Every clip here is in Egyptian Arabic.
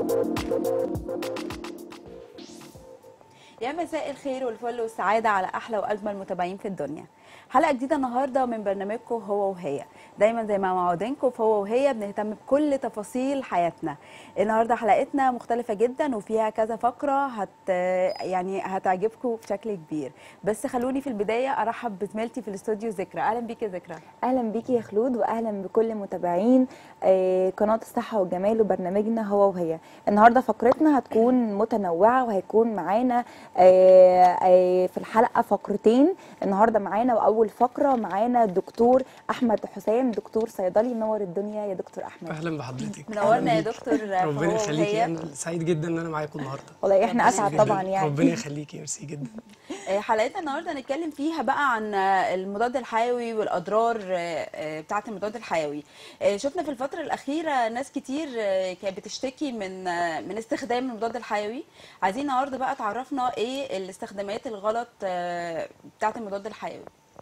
يا مساء الخير والفل والسعادة على أحلى وأجمل متابعين في الدنيا حلقة جديدة النهاردة من برنامجكم هو وهي دايما زي ما معودينكم في هو وهي بنهتم بكل تفاصيل حياتنا النهاردة حلقتنا مختلفة جدا وفيها كذا فقرة هت يعني هتعجبكم بشكل كبير بس خلوني في البداية أرحب بزميلتي في الاستوديو ذكرى أهلا بيك يا ذكرى اهلا بيكي يا خلود واهلا بكل متابعين آه، قناه الصحه والجمال وبرنامجنا هو وهي النهارده فقرتنا هتكون متنوعه وهيكون معانا آه، آه، في الحلقه فقرتين النهارده معانا واول فقره معانا الدكتور احمد حسام دكتور صيدلي منور الدنيا يا دكتور احمد اهلا بحضرتك منورنا يا أهلاً بيك. دكتور في ربنا هو يخليكي وهي. انا سعيد جدا ان انا معاكم النهارده والله احنا ربنا اسعد جداً. طبعا يعني ربنا يخليكي ميرسي جدا آه، حلقتنا النهارده هنتكلم فيها بقى عن آه، المضاد الحيوي والاضرار آه، آه، بتاعه المضاد الحيوي آه، شفنا في الفتره الاخيره ناس كتير آه، كانت بتشتكي من آه، من استخدام المضاد الحيوي عايزين النهارده بقى تعرفنا ايه الاستخدامات الغلط آه، بتاعه المضاد الحيوي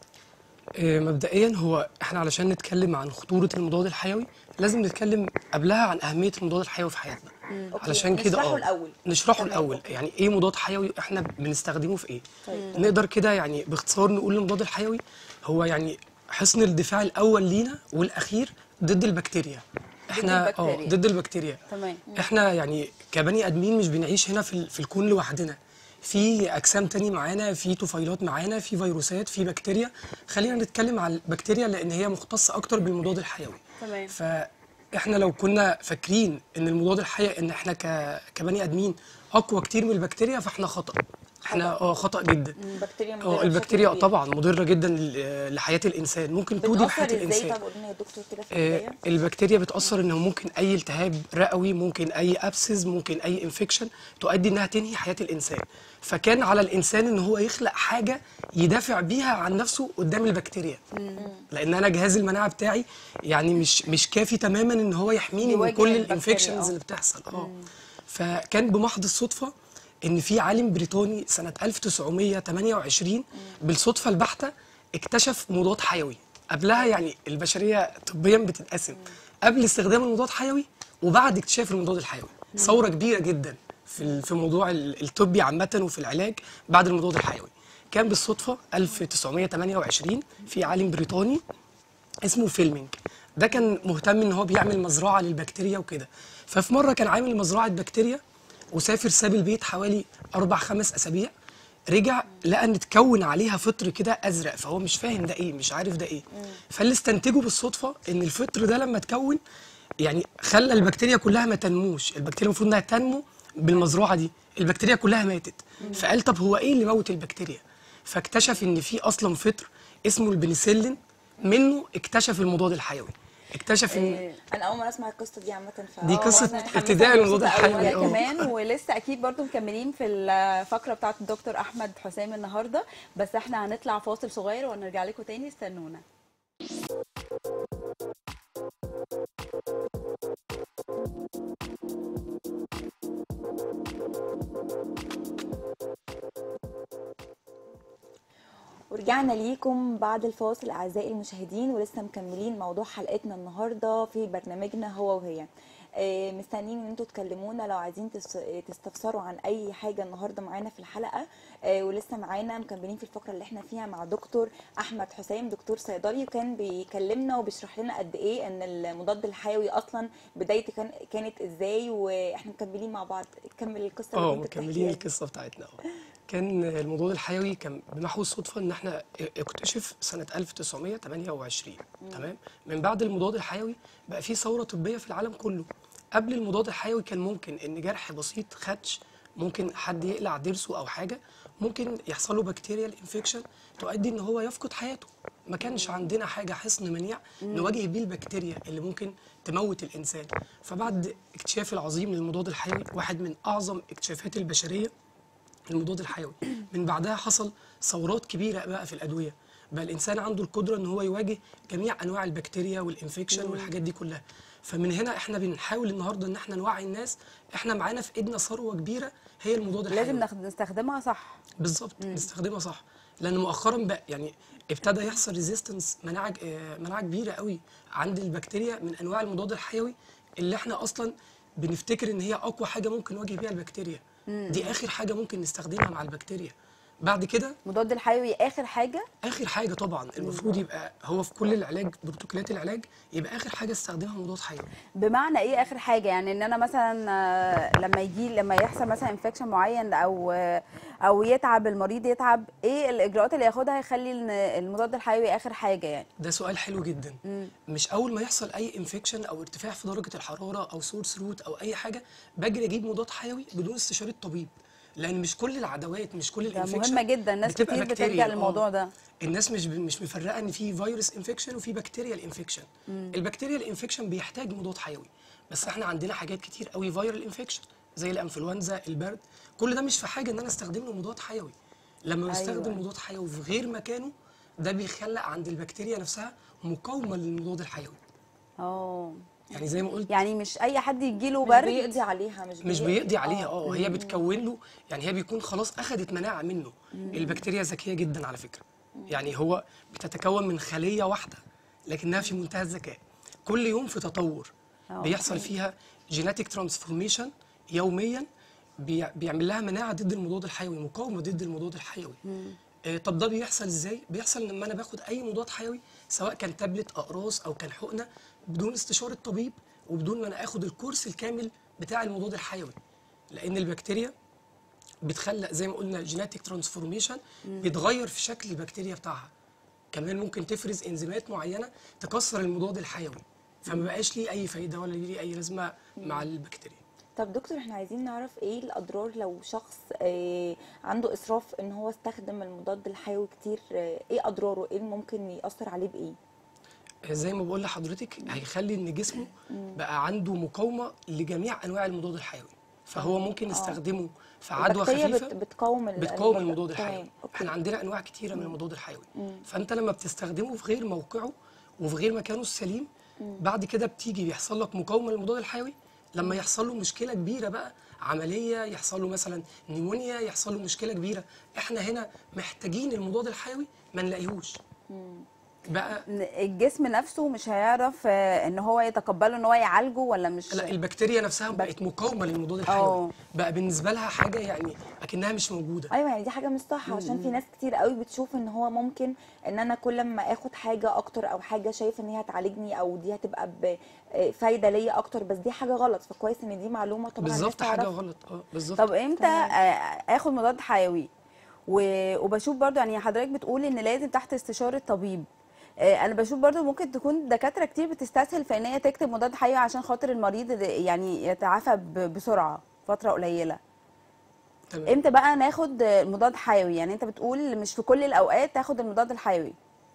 آه، مبدئيا هو احنا علشان نتكلم عن خطوره المضاد الحيوي لازم نتكلم قبلها عن اهميه المضاد الحيوي في حياتنا أوكي. علشان كده نشرحه اه الأول. نشرحه تمام، الاول أوكي. يعني ايه مضاد حيوي احنا بنستخدمه في ايه طيب. نقدر كده يعني باختصار نقول المضاد الحيوي هو يعني حصن الدفاع الاول لينا والاخير ضد البكتيريا احنا اه البكتيريا. ضد البكتيريا تمام احنا يعني كبني ادمين مش بنعيش هنا في ال- في الكون لوحدنا في اجسام تاني معانا في طفيلات معانا في فيروسات في بكتيريا خلينا نتكلم على البكتيريا لان هي مختصه اكتر بالمضاد الحيوي تمام فاحنا لو كنا فاكرين ان المضاد الحيوي ان احنا ك... كبني ادمين اقوى كتير من البكتيريا فاحنا خطا احنا اه خطا جدا البكتيريا اه البكتيريا طبعا مضره جدا ل- لحياه الانسان ممكن تودي بتأثر بحياه ازاي الانسان طب قولنا يا دكتور كده في آه، البدايه البكتيريا بتأثر انه ممكن اي التهاب رئوي ممكن اي ابسز ممكن اي انفكشن تؤدي انها تنهي حياة الانسان فكان على الانسان ان هو يخلق حاجة يدافع بيها عن نفسه قدام البكتيريا لان انا جهاز المناعة بتاعي يعني مش مش كافي تماما ان هو يحميني يواجه من كل البكتيريا، الانفكشنز آه. اللي بتحصل اه فكان بمحض الصدفة ان في عالم بريطاني سنة 1928 بالصدفة البحتة اكتشف مضاد حيوي قبلها يعني البشرية طبيا بتتقسم قبل استخدام المضاد حيوي وبعد اكتشاف المضاد الحيوي ثورة كبيرة جدا في ال- في موضوع ال- الطبي عامة وفي العلاج بعد المضاد الحيوي كان بالصدفة 1928 في عالم بريطاني اسمه فيلمينج ده كان مهتم ان هو بيعمل مزرعه للبكتيريا وكده ففي مره كان عامل مزرعه بكتيريا وسافر ساب البيت حوالي اربع خمس اسابيع رجع لقى ان اتكون عليها فطر كده ازرق فهو مش فاهم ده ايه مش عارف ده ايه فاللي استنتجه بالصدفه ان الفطر ده لما اتكون يعني خلى البكتيريا كلها ما تنموش البكتيريا المفروض انها تنمو بالمزرعه دي البكتيريا كلها ماتت فقال طب هو ايه اللي موت البكتيريا فاكتشف ان في اصلا فطر اسمه البنسلين منه اكتشف المضاد الحيوي اكتشف ان إيه، انا اول مره اسمع القصه دي عامه ف دي آه، قصة وأنا متحمسة ابتداء المضاد ومبسوطة أوي. الحيوي. وانا أه. كمان ولسه اكيد برضو مكملين في الفقره بتاعه الدكتور احمد حسام النهارده بس احنا هنطلع فاصل صغير ونرجع لكم تاني استنونا ورجعنا ليكم بعد الفاصل اعزائي المشاهدين ولسه مكملين موضوع حلقتنا النهارده في برنامجنا هو وهي آه، مستنيين ان انتوا تكلمونا لو عايزين تس- تستفسروا عن اي حاجه النهارده معانا في الحلقه آه، ولسه معانا مكملين في الفقره اللي احنا فيها مع دكتور احمد حسام دكتور صيدلي وكان بيكلمنا وبيشرح لنا قد ايه ان المضاد الحيوي اصلا بدايته كان كانت ازاي واحنا مكملين مع بعض كمل القصه اللي اه كنت بتحكيها مكملين دي. القصه بتاعتنا اه كان المضاد الحيوي كان بمحو الصدفه ان احنا اكتشف سنه 1928 تمام من بعد المضاد الحيوي بقى في ثوره طبيه في العالم كله قبل المضاد الحيوي كان ممكن ان جرح بسيط خدش ممكن حد يقلع ضرسه او حاجه ممكن يحصل له بكتيريال انفكشن تؤدي ان هو يفقد حياته ما كانش عندنا حاجه حصن منيع نواجه بيه البكتيريا اللي ممكن تموت الانسان فبعد اكتشاف العظيم للمضاد الحيوي واحد من اعظم اكتشافات البشريه المضاد الحيوي من بعدها حصل ثورات كبيره بقى في الادويه بقى الانسان عنده القدره ان هو يواجه جميع انواع البكتيريا والانفكشن والحاجات دي كلها فمن هنا احنا بنحاول النهارده ان احنا نوعي الناس احنا معانا في ايدنا ثروه كبيره هي المضاد الحيوي لازم نخ- نستخدمها صح بالظبط نستخدمها صح لان مؤخرا بقى يعني ابتدى يحصل ريزيستنس مناعه آه، مناعه كبيره قوي عند البكتيريا من انواع المضاد الحيوي اللي احنا اصلا بنفتكر ان هي اقوى حاجه ممكن نواجه بيها البكتيريا دي اخر حاجه ممكن نستخدمها مع البكتيريا بعد كده مضاد الحيوي اخر حاجه اخر حاجه طبعا المفروض يبقى هو في كل العلاج بروتوكولات العلاج يبقى اخر حاجه استخدمها مضاد حيوي بمعنى ايه اخر حاجه يعني ان انا مثلا آه، لما يجي لما يحصل مثلا انفكشن معين او آه، او يتعب المريض يتعب ايه الاجراءات اللي ياخدها يخلي إن المضاد الحيوي اخر حاجه يعني ده سؤال حلو جدا مش اول ما يحصل اي انفكشن او ارتفاع في درجه الحراره او سورس روت او اي حاجه باجي اجيب مضاد حيوي بدون استشاره طبيب لان مش كل العدوات مش كل ده الانفكشن مهمه جدا ناس بتبقى كتير بكتيريا. بتلجا آه. للموضوع ده الناس مش مش مفرقه ان في فيروس انفكشن وفي بكتيريال انفكشن البكتيريال انفكشن بيحتاج مضاد حيوي بس احنا عندنا حاجات كتير قوي فيرال انفكشن زي الانفلونزا البرد كل ده مش في حاجه ان انا استخدم له مضاد حيوي لما بستخدم أيوة. مضاد حيوي في غير مكانه ده بيخلق عند البكتيريا نفسها مقاومه للمضاد الحيوي اه يعني زي ما قلت يعني مش اي حد يجي له مش برد بيقضي عليها مش, مش بيقضي عليها اه هي بتكون له يعني هي بيكون خلاص اخذت مناعه منه البكتيريا ذكيه جدا على فكره يعني هو بتتكون من خليه واحده لكنها في منتهى الذكاء كل يوم في تطور آه. بيحصل فيها جيناتيك ترانسفورميشن يوميا بي- بيعمل لها مناعه ضد المضاد الحيوي مقاومه ضد المضاد الحيوي آه، طب ده بيحصل ازاي بيحصل لما انا باخد اي مضاد حيوي سواء كان تابلت اقراص او كان حقنه بدون استشاره طبيب وبدون ما انا اخد الكورس الكامل بتاع المضاد الحيوي لان البكتيريا بتخلق زي ما قلنا جيناتيك ترانسفورميشن بيتغير في شكل البكتيريا بتاعها كمان ممكن تفرز انزيمات معينه تكسر المضاد الحيوي فما بقاش ليه اي فايده ولا ليه اي لازمه مع البكتيريا طب دكتور احنا عايزين نعرف ايه الاضرار لو شخص آه عنده اسراف ان هو استخدم المضاد الحيوي كتير آه ايه اضراره ايه اللي ممكن ياثر عليه بايه زي ما بقول لحضرتك هيخلي ان جسمه بقى عنده مقاومه لجميع انواع المضاد الحيوي فهو ممكن يستخدمه في عدوى البكتيريا خفيفه بت- بتقاوم ال- بتقاوم المضاد- المضاد الحيوي تمام، أوكي. احنا عندنا انواع كتيره من المضاد الحيوي فانت لما بتستخدمه في غير موقعه وفي غير مكانه السليم بعد كده بتيجي بيحصل لك مقاومه للمضاد الحيوي لما يحصل له مشكله كبيره بقى عمليه يحصل له مثلا نيمونيا يحصل له مشكله كبيره احنا هنا محتاجين المضاد الحيوي ما نلاقيهوش بقى الجسم نفسه مش هيعرف آه، ان هو يتقبله ان هو يعالجه ولا مش لا البكتيريا نفسها بقت مقاومه للمضاد الحيوي أوه. بقى بالنسبه لها حاجه يعني اكنها مش موجوده ايوه يعني دي حاجه مش صح عشان في ناس كتير قوي بتشوف ان هو ممكن ان انا كل ما اخد حاجه اكتر او حاجه شايف ان هي هتعالجني او دي هتبقى بفايده ليا اكتر بس دي حاجه غلط فكويس ان دي معلومه طبعا الناس بالظبط حاجه تعرفها. غلط اه بالظبط طب امتى تمام. آه، اخد مضاد حيوي و- وبشوف برضو يعني حضرتك بتقول ان لازم تحت استشاره طبيب آه، انا بشوف برضو ممكن تكون دكاتره كتير بتستسهل في ان هي تكتب مضاد حيوي عشان خاطر المريض يعني يتعافى ب- بسرعه فتره قليله تمام امتى بقى ناخد آه، مضاد حيوي يعني انت بتقول مش في كل الاوقات تاخد المضاد الحيوي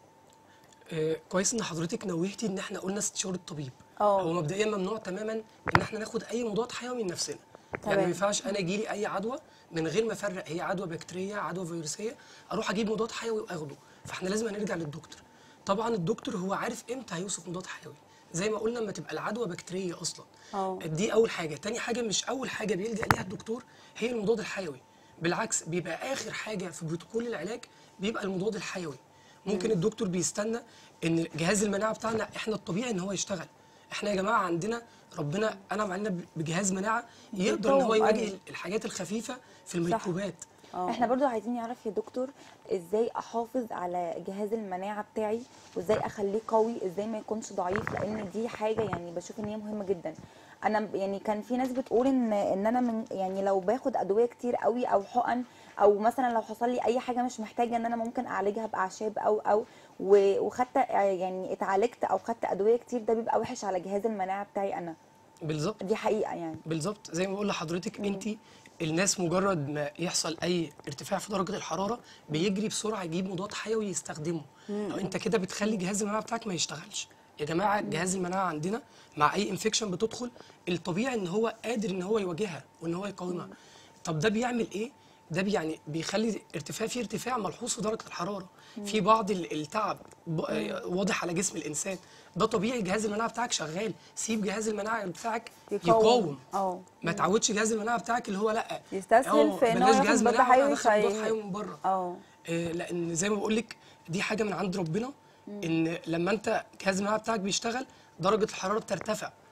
آه، كويس ان حضرتك نوهتي ان احنا قلنا استشاره الطبيب اه. هو مبدئيا ممنوع تماما ان احنا ناخد اي مضاد حيوي من نفسنا يعني تمام. ما ينفعش انا يجي لي اي عدوى من غير ما افرق هي عدوى بكتيريه عدوى فيروسيه اروح اجيب مضاد حيوي واخده فاحنا لازم نرجع للدكتور طبعا الدكتور هو عارف امتى هيوصف مضاد حيوي زي ما قلنا لما تبقى العدوى بكتيريه اصلا اه. دي اول حاجه تاني حاجه مش اول حاجه بيلجا ليها الدكتور هي المضاد الحيوي بالعكس بيبقى اخر حاجه في بروتوكول العلاج بيبقى المضاد الحيوي ممكن الدكتور بيستنى ان جهاز المناعه بتاعنا احنا الطبيعي ان هو يشتغل احنا يا جماعه عندنا ربنا انعم علينا بجهاز مناعه يقدر ان هو بيقاوم، يواجه أيوة. الحاجات الخفيفه في الميكروبات اه. احنا برضو عايزين نعرف يا دكتور ازاي احافظ على جهاز المناعه بتاعي وازاي اخليه قوي ازاي ما يكونش ضعيف لان دي حاجه يعني بشوف ان هي مهمه جدا انا ب- يعني كان في ناس بتقول ان ان انا من يعني لو باخد ادويه كتير قوي او حقن او مثلا لو حصل لي اي حاجه مش محتاجه ان انا ممكن اعالجها باعشاب او او و- وخدت يعني اتعالجت او خدت ادويه كتير ده بيبقى وحش على جهاز المناعه بتاعي انا بالظبط دي حقيقه يعني بالظبط زي ما بقول لحضرتك انت الناس مجرد ما يحصل اي ارتفاع في درجه الحراره بيجري بسرعه يجيب مضاد حيوي يستخدمه أو انت كده بتخلي جهاز المناعه بتاعك ما يشتغلش يا جماعه جهاز المناعه عندنا مع اي انفكشن بتدخل الطبيعي ان هو قادر ان هو يواجهها وان هو يقاومها طب ده بيعمل ايه ده بي- يعني بيخلي ارتفاع في ارتفاع ملحوظ في درجه الحراره في بعض ال- التعب ب- آه، واضح على جسم الانسان ده طبيعي جهاز المناعه بتاعك شغال سيب جهاز المناعه بتاعك يقاوم. يقاوم اه. ما تعودش جهاز المناعه بتاعك اللي هو لا يستسهل اه، في إن هو بلاش ياخد جهاز مضاد مناعه حيوي وأنا أدخل مضاد في- حيوي من بره اه آه، لان زي ما بقول لك دي حاجه من عند ربنا ان لما انت جهاز المناعه بتاعك بيشتغل درجه الحراره بترتفع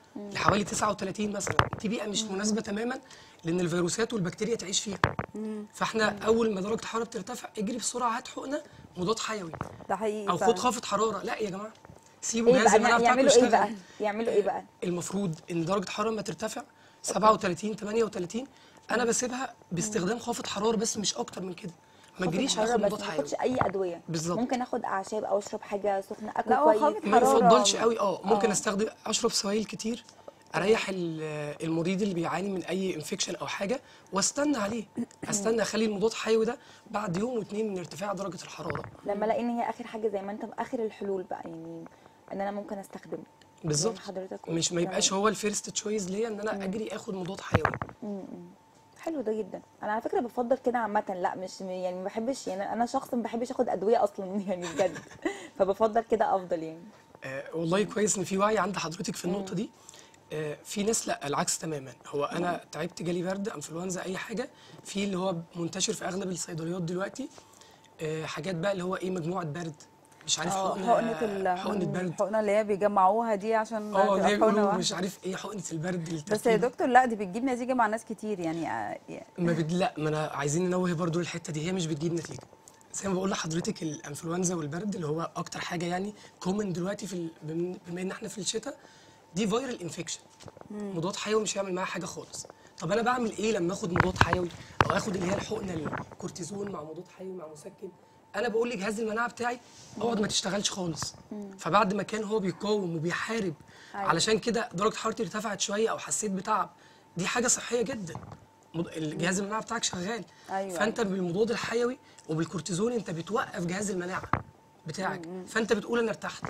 لحوالي 39 مثلا دي بيئه مش مناسبه تماما لان الفيروسات والبكتيريا تعيش فيها فاحنا اول ما درجه الحراره بترتفع اجري بسرعه هات حقنه مضاد حيوي ده حقيقي او فعلاً. خد خافض حراره لا يا جماعه سيبوا ايه جهاز المناعه بقى بتاعكم يعملوا ايه بقى يشتغل يعملوا ايه بقى المفروض ان درجه الحراره لما ترتفع 37 38 انا بسيبها باستخدام خافض حراره بس مش اكتر من كده ما خافض تجريش حرارة اخد بس مضاد ما حيوي اخدش اي ادويه بالظبط. ممكن اخد اعشاب او اشرب حاجه سخنه اكل لا، هو كويس خافض ما حرارة. يفضلش قوي اه ممكن آه. استخدم اشرب سوائل كتير اريح ال- المريض اللي بيعاني من اي انفكشن او حاجه واستنى عليه استنى اخلي المضاد الحيوي ده بعد يوم واتنين من ارتفاع درجه الحراره لما الاقي ان هي اخر حاجه زي ما انت اخر الحلول بقى يعني ان انا ممكن استخدمه بالظبط زي ما حضرتك مش ما يبقاش تمام. هو الفيرست تشويز ليا ان انا اجري اخد مضاد حيوي حلو ده جدا انا على فكره بفضل كده عامه لا مش يعني ما بحبش يعني انا شخص ما بحبش اخد ادويه اصلا يعني بجد فبفضل كده افضل يعني آه والله كويس ان في وعي عند حضرتك في النقطه دي آه في ناس لا العكس تماما هو انا تعبت جالي برد انفلونزا اي حاجه في اللي هو منتشر في اغلب الصيدليات دلوقتي آه حاجات بقى اللي هو ايه مجموعه برد مش عارف اه حقنه حقنه ال حقنه برد الحقنه اللي هي بيجمعوها دي عشان اه تبقى اللي هي حقنه بيقولوا واحدة. مش عارف ايه حقنه البرد بس يا التركيب. دكتور لا دي بتجيب نتيجه مع ناس كتير يعني آه، يعني ما بد... لا ما انا عايزين ننوه برضو الحته دي هي مش بتجيب نتيجه زي ما بقول لحضرتك الانفلونزا والبرد اللي هو اكتر حاجه يعني كومن دلوقتي في ال... بم- بما ان احنا في الشتاء دي فيرال انفكشن مضاد حيوي مش هيعمل معاها حاجه خالص طب انا بعمل ايه لما اخد مضاد حيوي او اخد اللي هي الحقنه الكورتيزون مع مضاد حيوي مع مسكن انا بقول لجهاز المناعه بتاعي اقعد ما تشتغلش خالص فبعد ما كان هو بيقاوم وبيحارب أيوة. علشان كده درجه حرارتي ارتفعت شويه او حسيت بتعب دي حاجه صحيه جدا مض- الجهاز المناعه بتاعك شغال أيوة، فانت بالمضاد الحيوي وبالكورتيزون انت بتوقف جهاز المناعه بتاعك فانت بتقول انا ارتحت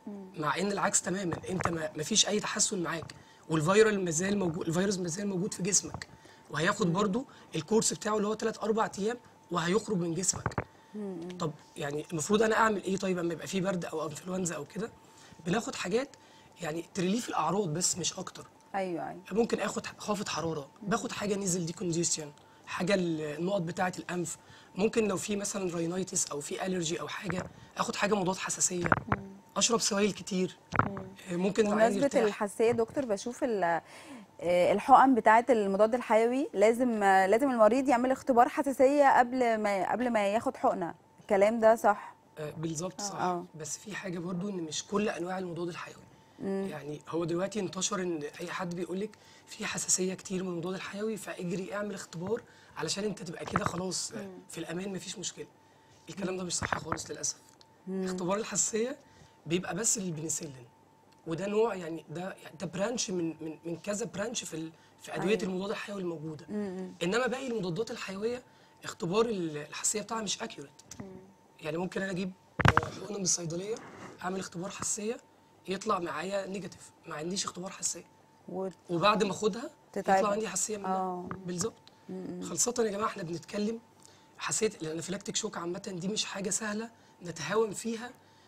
مع ان العكس تماما انت ما مفيش اي تحسن معاك والفيرال مازال موجود الفيروس مازال موجود في جسمك وهياخد برضو الكورس بتاعه اللي هو 3 4 ايام وهيخرج من جسمك طب يعني المفروض انا اعمل ايه طيب اما يبقى في برد او انفلونزا او كده بناخد حاجات يعني تريليف الاعراض بس مش اكتر ايوه ايوه ممكن اخد خافض حراره باخد حاجه نزل دي كونجيشن حاجه النقط بتاعه الانف ممكن لو في مثلا راينايتس او في الرجي او حاجه اخد حاجه مضاد حساسيه اشرب سوائل كتير آه، ممكن العيان بمناسبة يرتاح. الحساسية يا دكتور بشوف ال- آه، الحقن بتاعة المضاد الحيوي لازم آه، لازم المريض يعمل اختبار حساسية قبل ما قبل ما ياخد حقنة الكلام ده صح آه، بالظبط صح آه. بس في حاجه برضو ان مش كل انواع المضاد الحيوي يعني هو دلوقتي انتشر ان اي حد بيقول لك في حساسيه كتير من المضاد الحيوي فاجري اعمل اختبار علشان انت تبقى كده خلاص آه، في الامان مفيش مشكله الكلام ده مش صح خالص للاسف اختبار الحساسيه بيبقى بس للبنسلين وده نوع يعني ده يعني ده برانش من من من كذا برانش في ال- في ادويه أيوة. المضاد الحيوي الموجوده انما باقي المضادات الحيويه اختبار ال- الحساسيه بتاعها مش اكيوريت يعني ممكن انا اجيب حقنه من الصيدليه اعمل اختبار حساسيه يطلع معايا نيجاتيف ما عنديش اختبار حساسيه و- وبعد ما اخدها تتعب. يطلع عندي حساسيه منها آه. بالظبط خاصه يا جماعه احنا بنتكلم حساسيه الانافيلاكتيك شوك عامه دي مش حاجه سهله نتهاون فيها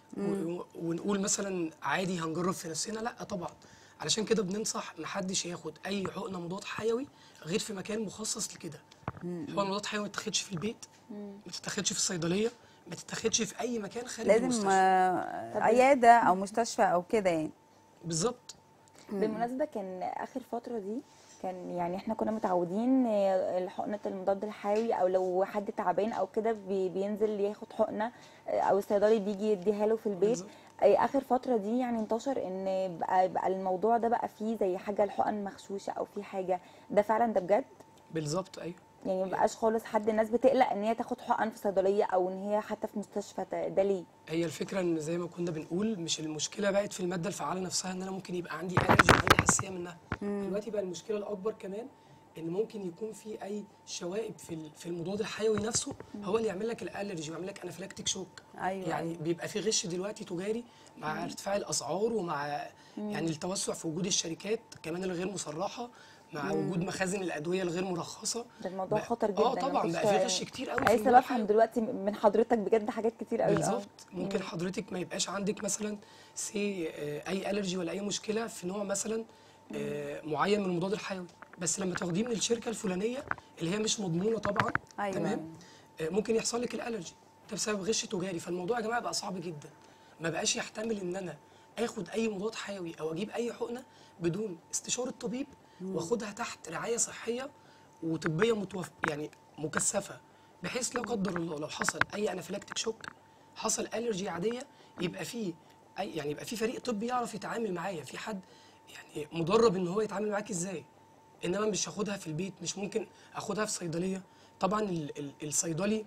و- ونقول مثلا عادي هنجرب في نفسنا لا طبعا علشان كده بننصح محدش ياخد اي حقنه مضاد حيوي غير في مكان مخصص لكده حقنه مضاد حيوي ما تتاخدش في البيت ما تتاخدش في الصيدليه ما تتاخدش في اي مكان خارج لازم المستشفى آه، عيادة او مستشفى او كده يعني بالظبط بالمناسبه كان اخر فتره دي كان يعني احنا كنا متعودين آه، حقنه المضاد الحيوي او لو حد تعبان او كده بي- بينزل ياخد حقنه آه، او الصيدلي بيجي يديها له في البيت بالظبط. آه، اخر فتره دي يعني انتشر ان بقى, بقى الموضوع ده بقى فيه زي حاجه الحقن مغشوشه او في حاجه ده فعلا ده بجد بالظبط ايوه يعني مبقاش خالص حد الناس بتقلق ان هي تاخد حقن في صيدليه او ان هي حتى في مستشفى ده ده ليه هي الفكره ان زي ما كنا بنقول مش المشكله بقت في الماده الفعاله نفسها ان انا ممكن يبقى عندي الرجي وعندي حساسيه منها دلوقتي بقى المشكله الاكبر كمان ان ممكن يكون في اي شوائب في ال- في المضاد الحيوي نفسه هو اللي يعمل لك الالرجي ويعمل لك انافيلاكتيك شوك أيوة، يعني أيوة. بيبقى في غش دلوقتي تجاري مع ارتفاع الاسعار ومع يعني التوسع في وجود الشركات كمان الغير مصرحه مع وجود مخازن الادويه الغير مرخصه ده الموضوع بقى- خطر جدا اه طبعا مفيش- بقى في غش كتير قوي في عايزه المضاد بفهم الحيوي. دلوقتي من حضرتك بجد حاجات كتير قوي بالظبط ممكن حضرتك ما يبقاش عندك مثلا سي اي الرجي ولا اي مشكله في نوع مثلا آه، معين من المضاد الحيوي بس لما تاخديه من الشركه الفلانيه اللي هي مش مضمونه طبعا أيوة. تمام آه، ممكن يحصل لك الالرجي ده بسبب غش تجاري فالموضوع يا جماعه بقى صعب جدا ما بقاش يحتمل ان انا اخد اي مضاد حيوي او اجيب اي حقنه بدون استشاره طبيب واخدها تحت رعايه صحيه وطبيه متوف يعني مكثفه بحيث لا قدر الله لو حصل اي انافيلاكتيك شوك حصل الرجي عاديه يبقى في اي يعني يبقى في فريق طبي يعرف يتعامل معايا في حد يعني مدرب ان هو يتعامل معاك ازاي انما مش هاخدها في البيت مش ممكن اخدها في صيدليه طبعا ال- ال- الصيدلي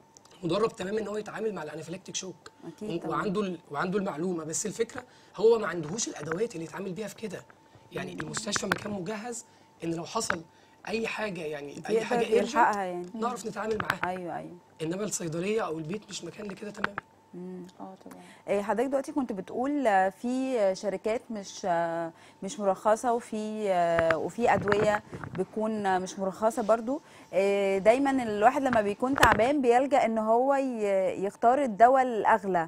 مدرب تماما ان هو يتعامل مع الانافيلاكتيك شوك أكيد طبعاً. وعنده ال- وعنده المعلومه بس الفكره هو ما عندهوش الادوات اللي يتعامل بيها في كده يعني المستشفى مكان مجهز ان لو حصل اي حاجه يعني اي يقدر حاجه يلحقها urgent يعني. نعرف نتعامل معاها ايوه ايوه انما الصيدليه او البيت مش مكان لكده تماما اه طبعا إيه، حضرتك دلوقتي كنت بتقول آه، في آه، شركات مش آه، مش مرخصه وفي آه، وفي ادويه بتكون آه، مش مرخصه برضو إيه، دايما الواحد لما بيكون تعبان بيلجأ ان هو ي- يختار الدواء الاغلى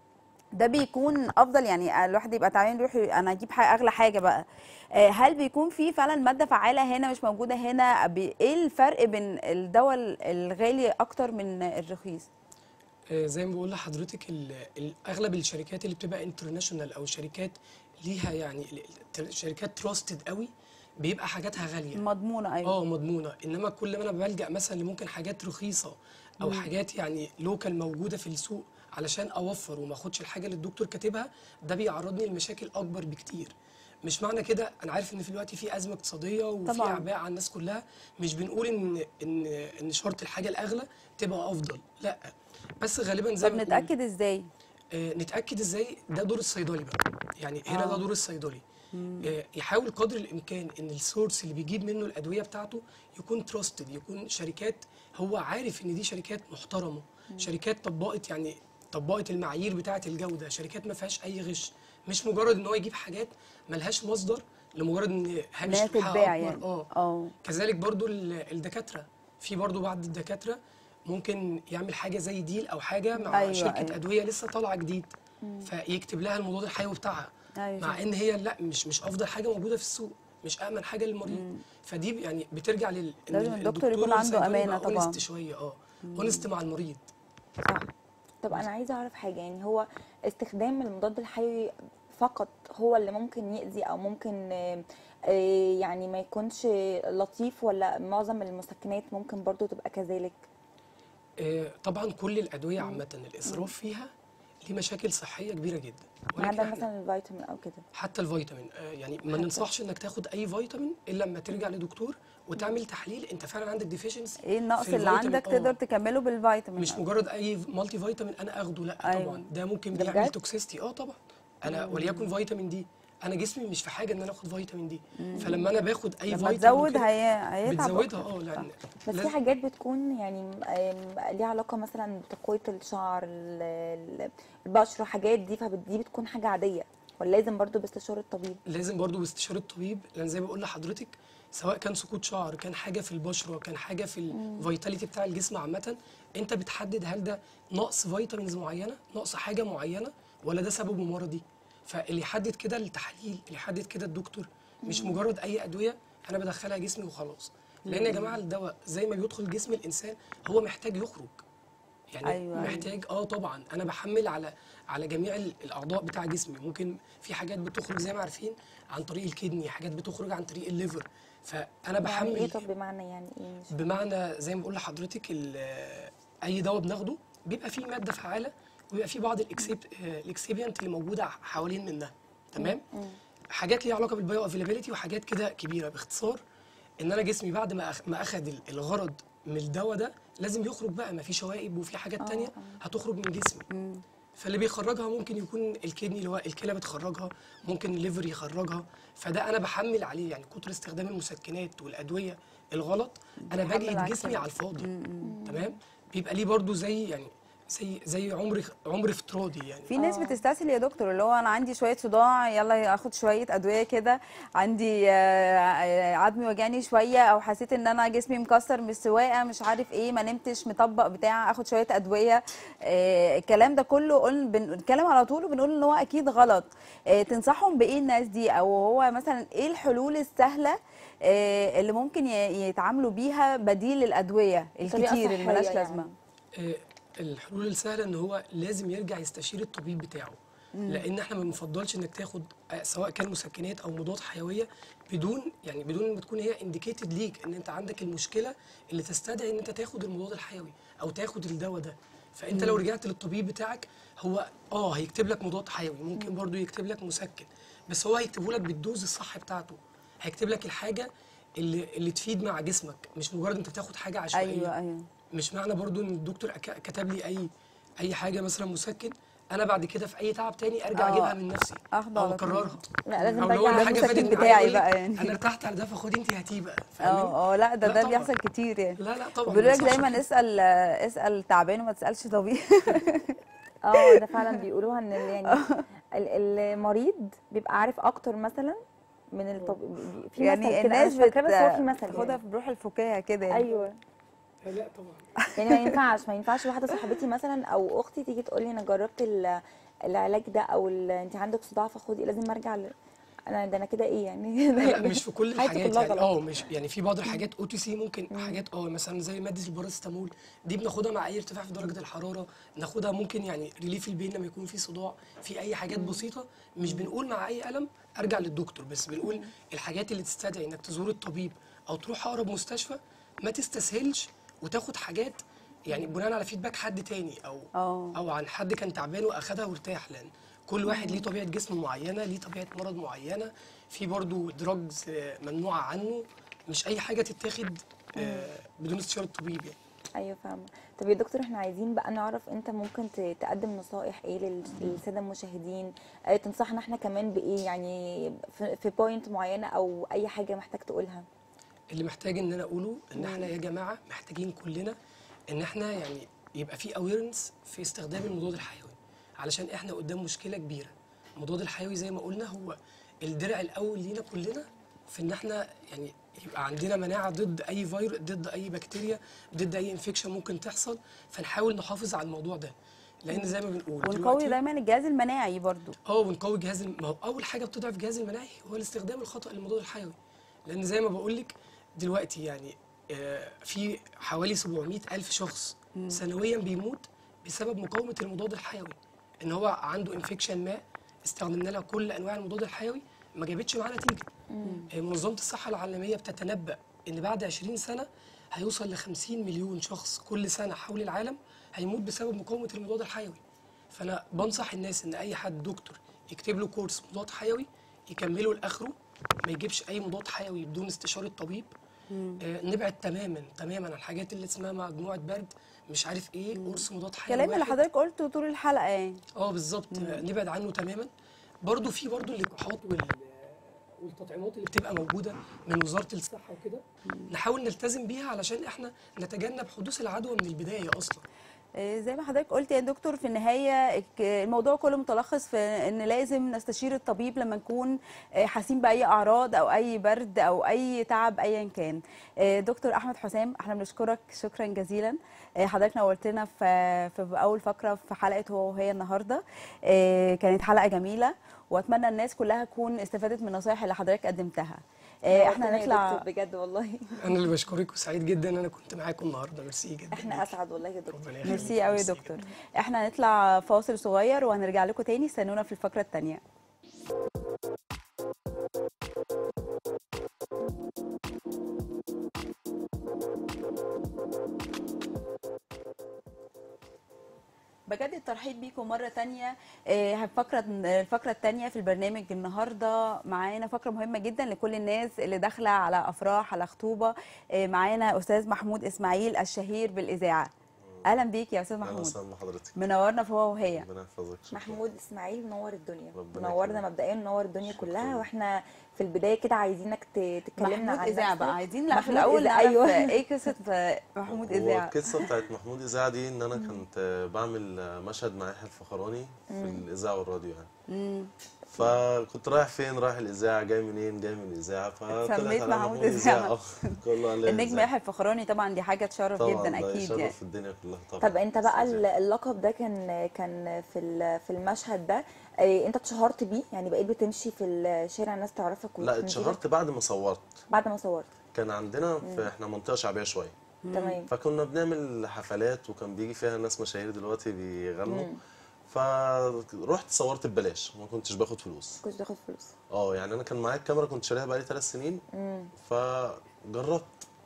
ده بيكون افضل يعني الواحد يبقى تعبان يروح ي- انا اجيب حاجة اغلى حاجه بقى آه، هل بيكون في فعلا ماده فعاله هنا مش موجوده هنا بي- ايه الفرق بين الدواء الغالي اكتر من الرخيص آه، زي ما بقول لحضرتك ال- ال- اغلب الشركات اللي بتبقى انترناشونال او شركات ليها يعني ال- ال- شركات تراستد قوي بيبقى حاجاتها غاليه مضمونه ايوه اه مضمونه انما كل ما انا بلجا مثلا لممكن حاجات رخيصه او حاجات يعني لوكال موجوده في السوق علشان اوفر وما اخدش الحاجه اللي الدكتور كاتبها ده بيعرضني لمشاكل اكبر بكتير مش معنى كده انا عارف ان في دلوقتي في ازمه اقتصاديه وفي طبعاً. اعباء على الناس كلها مش بنقول ان ان ان شرط الحاجه الاغلى تبقى افضل لا بس غالبا زي طب ما بنقول- نتاكد ازاي آه، نتاكد ازاي ده دور الصيدلي بقى يعني هنا ده آه. دور الصيدلي آه، يحاول قدر الامكان ان السورس اللي بيجيب منه الادويه بتاعته يكون تراستد يكون شركات هو عارف ان دي شركات محترمه شركات طبقت يعني طبقت المعايير بتاعه الجوده شركات ما فيهاش اي غش مش مجرد ان هو يجيب حاجات ملهاش مصدر لمجرد ان هامش انها ربحها تتباع أكبر. يعني اه اه كذلك برضو ال- الدكاتره في برضو بعض الدكاتره ممكن يعمل حاجه زي ديل او حاجه مع أيوة، أيوة شركه أيوة. أيوة. ادويه لسه طالعه جديد فيكتب لها المضاد الحيوي بتاعها أيوة مع صح. ان هي لا مش مش افضل حاجه موجوده في السوق مش امن حاجه للمريض فدي يعني بترجع لل إن لازم ال- الدكتور يكون عنده والصيدلي أمانة يبقى طبعاً. honest شويه اه اونست مع المريض صح طب انا عايزه اعرف حاجه يعني هو استخدام المضاد الحيوي فقط هو اللي ممكن يأذي او ممكن آه، آه، يعني ما يكونش لطيف ولا معظم المسكنات ممكن برضو تبقى كذلك آه، طبعا كل الادويه عامه الاسراف فيها ليه مشاكل صحيه كبيره جدا ما ولكن عدا إحنا- مثلا الفيتامين او كده حتى الفيتامين آه، يعني ما ننصحش انك تاخد اي فيتامين الا لما ترجع لدكتور وتعمل تحليل انت فعلا عندك ديفيشنسي ايه النقص اللي عندك تقدر تكمله بالفيتامين مش مجرد اي مالتي فيتامين انا اخده لا أيوة. طبعا ده ممكن ده بيعمل بجد؟ توكسيستي اه طبعا انا وليكن فيتامين دي انا جسمي مش في حاجه ان انا اخد فيتامين دي فلما انا باخد اي لما فيتامين تزود كده هي... هيتعب بتزودها أكتر. اه لان بس في لازم- حاجات بتكون يعني آم، ليها علاقه مثلا بتقويه الشعر ال- ال- البشره حاجات دي فدي بتكون حاجه عاديه ولا لازم برضو باستشاره الطبيب لازم برضو باستشاره الطبيب لان زي ما بقول لحضرتك سواء كان سقوط شعر كان حاجه في البشره كان حاجه في الفيتاليتي بتاع الجسم عامه انت بتحدد هل ده نقص فيتامينز معينه نقص حاجه معينه ولا ده سببه مرضي فاللي يحدد كده التحاليل اللي يحدد كده الدكتور مش مجرد اي ادويه انا بدخلها جسمي وخلاص لان يا جماعه الدواء زي ما بيدخل جسم الانسان هو محتاج يخرج يعني أيوة، أيوة أيوة. محتاج اه طبعا انا بحمل على على جميع ال- الاعضاء بتاع جسمي ممكن في حاجات بتخرج زي ما عارفين عن طريق الكدني حاجات بتخرج عن طريق الليفر فانا يعني ايه بحمل طب بمعنى يعني ايه مش بمعنى زي ما بقول لحضرتك ال- اي دواء بناخده بيبقى فيه ماده فعاله وبيبقى فيه بعض الاكسيب الاكسيبيانت اللي موجوده حوالين منها تمام حاجات ليها علاقه بالبايو افيلابيلتي وحاجات كده كبيره باختصار ان انا جسمي بعد ما أخ- ما اخد ال- الغرض من الدواء ده لازم يخرج بقى ما في شوائب وفي حاجات تانية هتخرج من جسمي فاللي بيخرجها ممكن يكون الكدني اللي هو الكلى بتخرجها ممكن الليفر يخرجها فده انا بحمل عليه يعني كتر استخدام المسكنات والادويه الغلط انا بيحمل بجهد على جسمي الكلى. على الفاضي تمام بيبقى ليه برضو زي يعني زي زي عمر عمر افتراضي يعني في ناس بتستسهل يا دكتور اللي هو انا عندي شويه صداع يلا اخد شويه ادويه كده عندي آه، آه، عظمي وجعني شويه او حسيت ان انا جسمي مكسر من السواقه مش عارف ايه ما نمتش مطبق بتاع اخد شويه ادويه آه، الكلام ده كله قل بنتكلم على طول وبنقول ان هو اكيد غلط آه، تنصحهم بايه الناس دي او هو مثلا ايه الحلول السهله آه، اللي ممكن ي- يتعاملوا بيها بديل للادويه بطريقة الكتير اللي ملهاش صحية لازمه يعني. آه، الحلول السهله ان هو لازم يرجع يستشير الطبيب بتاعه لان احنا ما بنفضلش انك تاخد آه، سواء كان مسكنات او مضاد حيويه بدون يعني بدون ما تكون هي انديكيتد ليك ان انت عندك المشكله اللي تستدعي ان انت تاخد المضاد الحيوي او تاخد الدواء ده فانت لو رجعت للطبيب بتاعك هو اه هيكتب لك مضاد حيوي ممكن برضو يكتب لك مسكن بس هو هيكتبه لك بالدوز الصح بتاعته هيكتب لك الحاجه اللي اللي تفيد مع جسمك مش مجرد انت بتاخد حاجه عشوائيه ايوه ايوه مش معنى برضو ان الدكتور أك- كتب لي اي اي حاجه مثلا مسكن انا بعد كده في اي تعب تاني ارجع آه، اجيبها من نفسي أخده او على طول. اكررها لا لازم او لو برجع انا حاجه المسكن فاتت معايا بتاعي يقول لي بقى يعني. انا ارتحت على ده فخدي انت هاتيه بقى فاهماني؟ اه اه لا ده لا ده طبعاً. بيحصل كتير يعني لا لا طبعا بيقول ما لك ينفعش دايما كده. اسال اسال تعبان وما تسالش طبيب اه ده فعلا بيقولوها ان ال- يعني ال- المريض بيبقى عارف اكتر مثلا من الطبيب في يعني مثل كده انا الناس مش فاكراه بس هو في مثل بتاخدها يعني. في بروح الفكاهه كده يعني. ايوه لا طبعا يعني ما ينفعش ما ينفعش واحده صاحبتي مثلا او اختي تيجي تقول لي انا جربت ال- العلاج ده او ال- انت عندك صداع فخدي لازم ارجع ل... انا ده انا كده ايه يعني لا مش في كل حياتي الحاجات كلها يعني غلط. اه مش يعني في بعض الحاجات او تي سي ممكن حاجات اه مثلا زي ماده الباراسيتامول دي بناخدها مع اي ارتفاع في درجه الحراره ناخدها ممكن يعني ريليف البين لما يكون في صداع في اي حاجات بسيطه مش بنقول مع اي الم ارجع للدكتور بس بنقول الحاجات اللي تستدعي انك تزور الطبيب او تروح اقرب مستشفى ما تستسهلش وتاخد حاجات يعني بناء على فيدباك حد تاني او اه. او عن حد كان تعبان واخدها وارتاح لان كل واحد ليه طبيعه جسم معينه ليه طبيعه مرض معينه في برضو دراجز ممنوعه عنه مش اي حاجه تتاخد آه، بدون استشاره الطبيب يعني ايوه فاهمه طب يا دكتور احنا عايزين بقى نعرف انت ممكن ت- تقدم نصائح ايه لل- للساده المشاهدين اه تنصحنا احنا كمان بايه يعني في- في بوينت معينه او اي حاجه محتاج تقولها اللي محتاج ان انا اقوله ان احنا يا جماعه محتاجين كلنا ان احنا يعني يبقى في اويرنس في استخدام المضاد الحيوي علشان احنا قدام مشكله كبيره المضاد الحيوي زي ما قلنا هو الدرع الاول لينا كلنا في ان احنا يعني يبقى عندنا مناعه ضد اي فيروس ضد اي بكتيريا ضد اي انفكشن ممكن تحصل فنحاول نحافظ على الموضوع ده لان زي ما بنقول ونقوي دلوقتي- دايما الجهاز المناعي برضو اه ونقوي جهاز الم- ما هو اول حاجه بتضعف الجهاز المناعي هو الاستخدام الخطا للمضاد الحيوي لان زي ما بقول لك دلوقتي يعني آه، في حوالي 700 الف شخص سنويا بيموت بسبب مقاومه المضاد الحيوي ان هو عنده انفكشن ما استخدمنا لها كل انواع المضاد الحيوي ما جابتش معاه نتيجه آه، منظمه الصحه العالميه بتتنبأ ان بعد 20 سنه هيوصل ل 50 مليون شخص كل سنه حول العالم هيموت بسبب مقاومه المضاد الحيوي فانا بنصح الناس ان اي حد دكتور يكتب له كورس مضاد حيوي يكمله لاخره ما يجيبش اي مضاد حيوي بدون استشاره طبيب آه نبعد تماما تماما عن الحاجات اللي اسمها مجموعه برد مش عارف ايه قرص مضاد حيوي الكلام اللي واحد. حضرتك قلته طول الحلقه يعني اه بالظبط آه، نبعد عنه تماما برضو في برضو اللقاحات وال والتطعيمات اللي بتبقى موجوده من وزاره الصحه وكده نحاول نلتزم بيها علشان احنا نتجنب حدوث العدوى من البدايه اصلا آه، زي ما حضرتك قلت يا دكتور في النهايه الك- الموضوع كله متلخص في ان لازم نستشير الطبيب لما نكون آه، حاسين باي اعراض او اي برد او اي تعب ايا كان آه، دكتور احمد حسام احنا بنشكرك شكرا جزيلا آه، حضرتك نورتنا في في اول فقره في حلقه هو وهي النهارده آه، كانت حلقه جميله واتمنى الناس كلها تكون استفادت من النصايح اللي حضرتك قدمتها آه، احنا نورتنا يا هنطلع دكتور بجد والله انا اللي بشكرك وسعيد جدا ان انا كنت معاكم النهارده ميرسي جدا احنا ليكي. اسعد والله يا دكتور ربنا يخليك. ميرسي قوي يا ميرسي دكتور جداً. احنا هنطلع فاصل صغير وهنرجع لكم تاني استنونا في الفقره الثانيه بجد الترحيب بيكم مرة تانية آه، الفقرة الفقرة التانية في البرنامج النهاردة معانا فقرة مهمة جدا لكل الناس اللي داخلة على أفراح على خطوبة آه، معانا أستاذ محمود إسماعيل الشهير بالإذاعة أهلا بيك يا أستاذ اهلا محمود وسهلا بحضرتك منورنا في هو وهي ربنا يحفظك شكراً. محمود اسماعيل منور الدنيا ربنا منورنا يخليك. مبدئيا منور الدنيا شكراً. كلها واحنا في البدايه كده عايزينك ت- تكلمنا محمود عن إذاعة نفسك. بقى عايزين لا في محمود الأول إذاعة، نعرف ايوه إيه قصة محمود هو إذاعة القصه بتاعت محمود اذاعه دي ان انا كنت بعمل مشهد مع يحيى الفخراني في الاذاعه والراديو يعني مم. فكنت رايح فين رايح الاذاعه جاي منين جاي من الاذاعه فطلعت سميت على محمود إذاعة. آه، كله قال لي النجم إذاعة. يحيى الفخراني طبعا دي حاجة تشرف طبعا جدا ده أكيد يشرف يعني في الدنيا كلها طبعا طب انت بقى أستاذ ال- اللقب ده كان كان في ال- في المشهد ده اه، انت اتشهرت بيه يعني بقيت بتمشي في الشارع الناس تعرفك لا وتنزلك اتشهرت بعد ما صورت بعد ما صورت كان عندنا في احنا منطقه شعبيه شويه تمام فكنا بنعمل حفلات وكان بيجي فيها ناس مشاهير دلوقتي بيغنوا فرحت صورت ببلاش ما كنتش باخد فلوس كنت تاخد فلوس اه يعني انا كان معايا الكاميرا كنت شاريها بقالي ثلاث سنين فجربت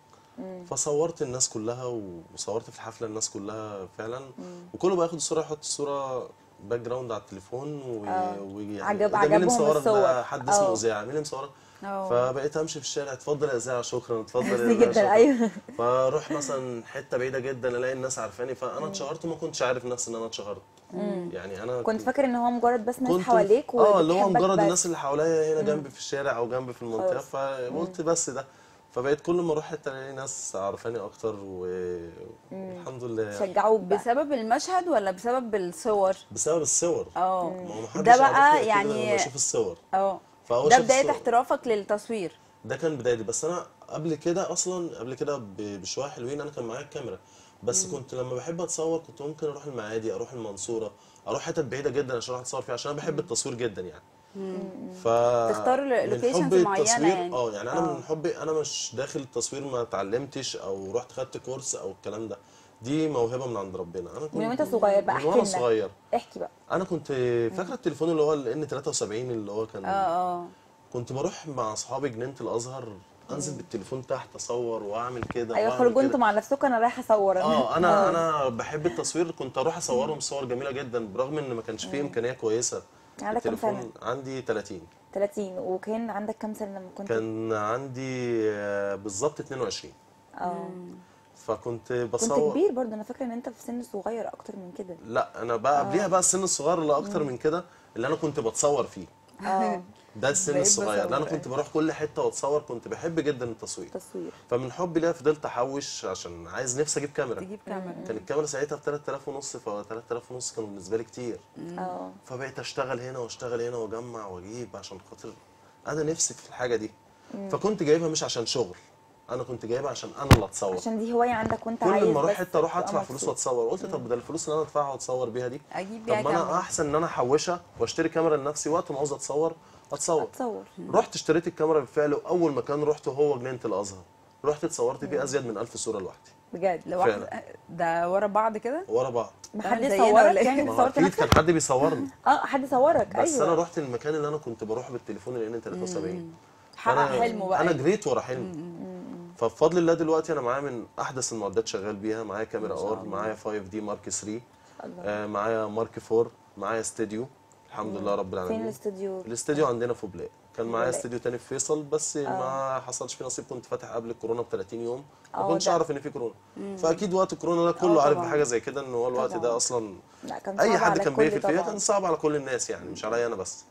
فصورت الناس كلها وصورت في الحفله الناس كلها فعلا وكله بقى ياخد الصوره يحط الصوره باك جراوند على التليفون و... آه. ويجي عجب- ده مين اللي عجبهم مصورك الصور. ده حد اسمه اه. اذاعه مين اللي مصورك اه. فبقيت امشي في الشارع اتفضل يا اذاعه شكرا اتفضل يا حسني إذاعة، جدا شكراً. ايوه فاروح مثلا حته بعيده جدا الاقي الناس عارفاني فانا اتشهرت وما كنتش عارف نفسي ان انا اتشهرت يعني انا كنت فاكر ان هو مجرد بس ناس كنت حواليك اه اللي هو وبتحبك مجرد بس. الناس اللي حواليا هنا جنبي في الشارع او جنبي في المنطقه خلاص. فقلت بس ده فبقيت كل ما اروح حته الاقي ناس عارفاني اكتر و- والحمد لله يعني. شجعوك بقى بسبب المشهد ولا بسبب الصور بسبب الصور اه ما هو محدش ده بقى عرفني غير كده يعني- لما اشوف الصور اه فأول ده شاف بدايه الصور. احترافك للتصوير ده كان بدايتي بس انا قبل كده اصلا قبل كده ب- بشويه حلوين انا كان معايا الكاميرا بس كنت لما بحب اتصور كنت ممكن اروح المعادي اروح المنصوره اروح حتت بعيده جدا عشان اروح اتصور فيها عشان انا بحب التصوير جدا يعني ف تختار ال- من locations حب معينة التصوير يعني. اه يعني انا آه. من حبي انا مش داخل التصوير ما اتعلمتش او رحت خدت كورس او الكلام ده دي موهبه من عند ربنا انا كنت من وانت صغير بقى من احكي وانا لنا صغير احكي بقى انا كنت فاكره التليفون اللي هو ال N73 اللي هو كان اه اه كنت بروح مع اصحابي جنينه الازهر انزل بالتليفون تحت اصور واعمل كده ايوه وأعمل خرجوا كده. انتوا مع نفسكم انا رايحه اصور اه انا انا بحب التصوير كنت اروح اصورهم صور جميله جدا برغم ان ما كانش فيه امكانيه كويسه عندك كام التليفون سنة؟ عندي 30 30 وكان عندك كام سنه لما كنت كان عندي آه، بالظبط 22 اه فكنت كنت بصور كبير برضه انا فاكره ان انت في سن صغير اكتر من كده لا انا بقى قبليها بقى السن الصغير اللي اكتر من كده اللي انا كنت بتصور فيه اه ده السن بقيت الصغير اللي انا بصور، كنت بروح كل حته واتصور كنت بحب جدا التصوير تصوير فمن حبي ليها فضلت احوش عشان عايز نفسي اجيب كاميرا تجيب كاميرا كان الكاميرا ساعتها ب 3000 ونص ف 3000 ونص كانوا بالنسبه لي كتير اه فبقيت اشتغل هنا واشتغل هنا واجمع واجيب عشان خاطر انا نفسي في الحاجه دي فكنت جايبها مش عشان شغل انا كنت جايبها عشان انا اللي اتصور عشان دي هوايه عندك وانت عايز كل ما اروح بس حته اروح تبقى ادفع فلوس مبسوط. واتصور قلت طب بدل الفلوس اللي انا ادفعها واتصور بيها دي اجيب طب بيها ما انا كاميرا احسن ان انا احوشها واشتري كاميرا لنفسي وقت ما عاوز اتصور اتصور اتصور رحت اشتريت الكاميرا بالفعل واول مكان رحته هو جنينه الازهر رحت اتصورت فيه ازيد من 1000 صوره لوحدي بجد لوحده فعلا. ده ورا بعض كده ورا بعض ما تعمل حد زينا صورك ولا إيه؟ يعني ما هو صورت اكيد نفسك كان حد بيصورني اه حد صورك بس ايوه انا رحت المكان اللي انا كنت بروح بالتليفون ال N73 حقق فأنا- حلمه بقى انا جريت ورا حلمي فبفضل الله دلوقتي انا معايا من احدث المعدات شغال بيها معايا كاميرا ار معايا 5 دي مارك 3 الله. آه معايا مارك 4 معايا استوديو الحمد لله رب فين العالمين الاستوديو الاستوديو عندنا في بولاق كان معايا بولاق. استوديو تاني في فيصل بس ما حصلش فيه نصيب كنت فاتح قبل الكورونا ب 30 يوم ما اه كنتش ده. اعرف ان في كورونا فاكيد وقت الكورونا ده اه كله عارف طبعا. بحاجه زي كده ان هو الوقت طبعا. ده اصلا لا كان اي صعب حد على كان الكل بيقفل فيها طبعاً. كان صعب على كل الناس يعني مش عليا انا بس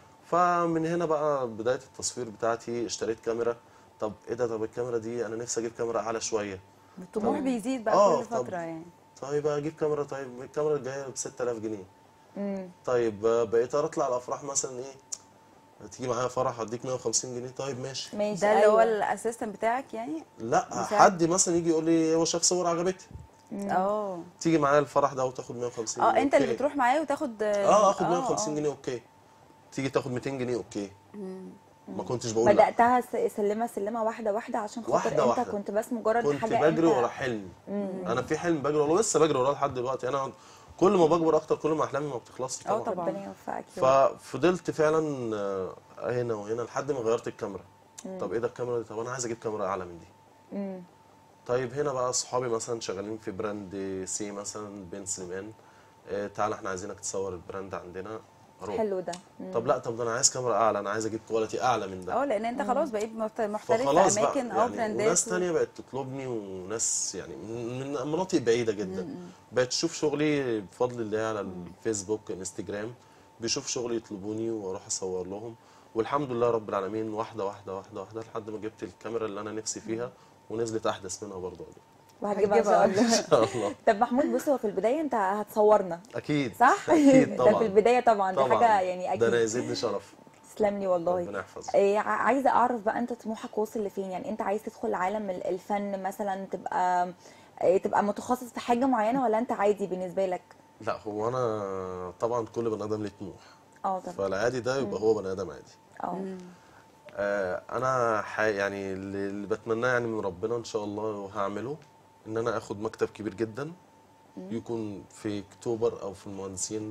فمن هنا بقى بدايه التصوير بتاعتي اشتريت كاميرا طب ايه ده طب الكاميرا دي انا نفسي اجيب كاميرا اعلى شويه الطموح بيزيد بقى اه كل طب- فتره يعني طيب اجيب كاميرا طيب الكاميرا الجايه ب 6000 جنيه امم طيب آه، بقيت اطلع الافراح مثلا ايه تيجي معايا فرح هديك 150 جنيه طيب ماشي ماشي ده اللي هو أيوة. الاسيستنت بتاعك يعني لا مساعد. حد مثلا يجي يقول لي هو شاف صور عجبتني اه تيجي معايا الفرح ده وتاخد 150 اه جنيه انت اللي أوكي. بتروح معاه وتاخد اه اخد آه، 150 آه. جنيه اوكي تيجي تاخد 200 جنيه اوكي ما كنتش بقول لا بداتها س- سلمه سلمه واحده واحده عشان خاطر واحدة انت واحدة. كنت بس مجرد كنت حاجه بجري انت ورا حلم انا في حلم بجري وراه لسه بجري وراه لحد دلوقتي انا كل ما بكبر اكتر كل ما احلامي ما بتخلصش اه طبعا طبعا. ربنا يوفقك يا رب. ففضلت فعلا آه، هنا وهنا لحد ما غيرت الكاميرا طب ايه ده الكاميرا دي طب انا عايز اجيب كاميرا اعلى من دي مم. طيب هنا بقى اصحابي مثلا شغالين في براند سي مثلا بن سليمان آه، تعالى احنا عايزينك تصور البراند عندنا اروح حلو ده مم. طب لا طب ده انا عايز كاميرا اعلى انا عايز اجيب كواليتي اعلى من ده اه لان انت خلاص بقيت محت- محترف فخلاص في بقى اماكن اه يعني براندات وناس و- تانية بقت تطلبني وناس يعني من من مناطق بعيدة جدا بقت تشوف شغلي بفضل الله على الفيسبوك انستجرام بيشوف شغلي يطلبوني واروح اصور لهم والحمد لله رب العالمين واحدة واحدة واحدة واحدة لحد ما جبت الكاميرا اللي انا نفسي فيها ونزلت احدث منها برضه وهتجيبها ان شاء هتجيبها. الله ان شاء الله طب محمود بص هو في البدايه انت هتصورنا اكيد صح؟ اكيد طبعا ده في البدايه طبعا دي طبعا حاجه يعني ده انا اكيد يزيدني شرف تسلم لي والله ربنا يحفظك إيه ع- عايزه اعرف بقى انت طموحك واصل لفين يعني انت عايز تدخل عالم ال- الفن مثلا تبقى إيه تبقى متخصص في حاجه معينه ولا انت عادي بالنسبه لك لا هو انا طبعا كل بني ادم ليه طموح اه طبعا فالعادي ده يبقى هو بني ادم عادي اه آه، انا ح... يعني اللي اللي بتمناه يعني من ربنا ان شاء الله وهعمله ان انا اخد مكتب كبير جدا يكون في اكتوبر او في المهندسين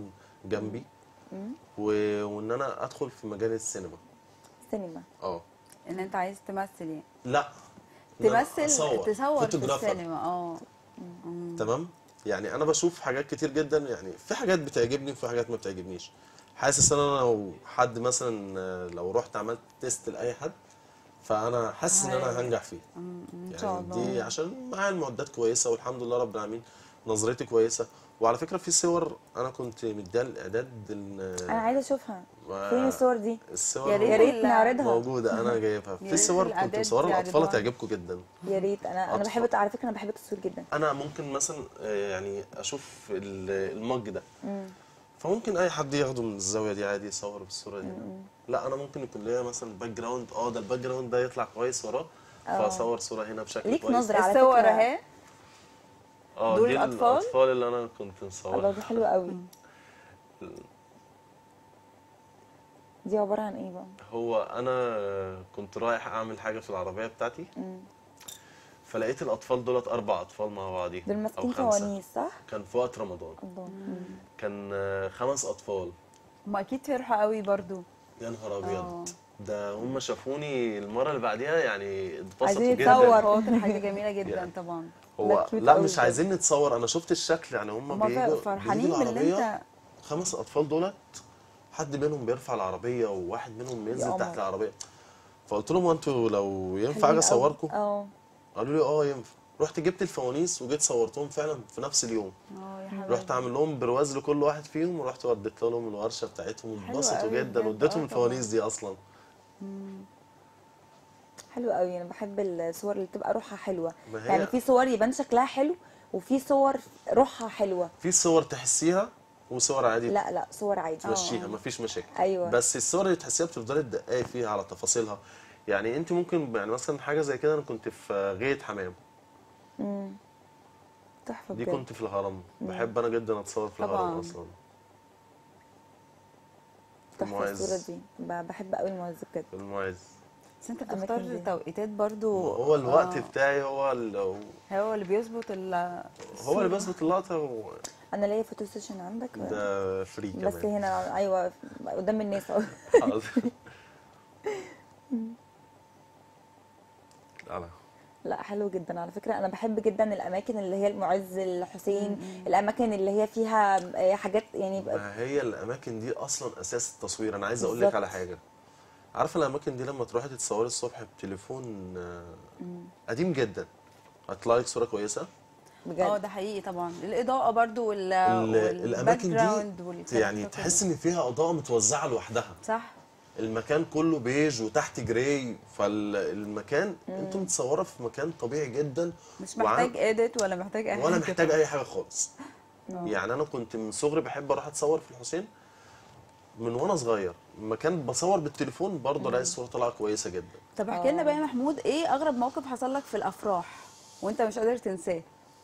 جنبي و... وان انا ادخل في مجال السينما سينما اه ان انت عايز تمثل يعني لا إن أنا تمثل أصور. تصور في فوتوغرافر. السينما اه تمام يعني انا بشوف حاجات كتير جدا يعني في حاجات بتعجبني وفي حاجات ما بتعجبنيش حاسس ان انا لو حد مثلا آه، لو رحت عملت تيست لاي حد فانا حاسس ان انا هنجح فيه ان يعني شاء الله دي عشان معايا المعدات كويسه والحمد لله رب العالمين نظرتي كويسه وعلى فكره في صور انا كنت مديها الاعداد انا ال- عايزه اشوفها ما- فين الصور دي الصور يا ريت يا ريت ال- نعرضها موجوده انا جايبها يا في ريت صور كنت الإعداد مصورها الاطفال يعرضوها. هتعجبكم جدا يا ريت انا انا أطفال. بحب على فكره انا بحب التصوير جدا انا ممكن مثلا آه، يعني اشوف ال- المج ده فممكن اي حد ياخده من الزاويه دي عادي يصور بالصوره دي لا انا ممكن يكون ليا مثلا باك جراوند اه ده الباك جراوند ده يطلع كويس وراه فاصور صوره هنا بشكل ليك كويس نظرة. على الصور فكرة- اهي اه دول دي الأطفال؟ الاطفال اللي انا كنت الله مصورها دي حلوه قوي دي عباره عن ايه بقى هو انا كنت رايح اعمل حاجه في العربيه بتاعتي فلقيت الاطفال دولت اربع اطفال مع بعضيهم دول أو ماسكين خمسة. فوانيس صح كان في وقت رمضان الله كان آه، خمس اطفال هم اكيد فرحوا قوي برضو يا نهار آه. ابيض ده هم شافوني المره اللي بعديها يعني اتبسطوا عايزين جدا يتصور. خاطر حاجه جميله جدا يعني. طبعا هو ده cute لا أوي مش بجد. عايزين نتصور انا شفت الشكل يعني هم هم بيجوا فرحانين بيجوا باللي العربيه انت خمس اطفال دولت حد منهم بيرفع العربيه وواحد منهم ينزل قمر. تحت العربيه فقلت لهم هو انتوا لو ينفع اجي حلوين اصوركم أوي. اه قالوا لي اه ينفع رحت جبت الفوانيس وجيت صورتهم فعلا في نفس اليوم اه يا حبيبي رحت عامل لهم برواز لكل واحد فيهم ورحت وديت لهم الورشه بتاعتهم حلوة واتبسطوا أوي جدا بجد. واديتهم آه الفوانيس دي اصلا حلو قوي انا بحب الصور اللي بتبقى روحها حلوه ما هي- يعني في صور يبان شكلها حلو وفي صور روحها حلوه في صور تحسيها وصور عادي لا لا صور عادي تمشيها مفيش مشاكل أيوة. بس الصور اللي تحسيها بتفضلي تدققي فيها على تفاصيلها يعني انت ممكن يعني مثلا حاجه زي كده انا كنت في غايه حمام تحفه دي بجد كنت في الهرم بحب انا جدا اتصور في الهرم طبعاً. اصلا تحفه المعز. الصوره دي ب- بحب قوي المعز بجد في المعز بس انت أماكن بتختار دي. توقيتات برضو هو الوقت آه. بتاعي هو ال- هو اللي بيظبط ال هو اللي بيظبط اللقطه و- انا ليا فوتو سيشن عندك ده فري بس كمان هنا ايوه قدام الناس أهو. حاضر. لا لا لا حلو جدا على فكره انا بحب جدا الاماكن اللي هي المعز الحسين الاماكن اللي هي فيها آه، حاجات يعني ب- ما هي الاماكن دي اصلا اساس التصوير انا عايز اقول لك بالظبط. على حاجه عارفه الاماكن دي لما تروحي تتصوري الصبح بتليفون آه، قديم جدا هتطلع لك صوره كويسه اه بجد ده حقيقي طبعا الاضاءه برضو وال ال- والباك الاماكن جراوند دي والكلام يعني ده كله. تحس ان فيها اضاءه متوزعه لوحدها صح المكان كله بيج وتحت جراي فالمكان انتم متصوره في مكان طبيعي جدا مش وعن- محتاج اديت ولا محتاج اي ولا حاجه محتاج اي حاجه خالص يعني انا كنت من صغري بحب اروح اتصور في الحسين من وانا صغير مكان بصور بالتليفون برضه الاقي الصوره طالعه كويسه جدا طب احكي لنا بقى يا محمود ايه اغرب موقف حصل لك في الافراح وانت مش قادر تنساه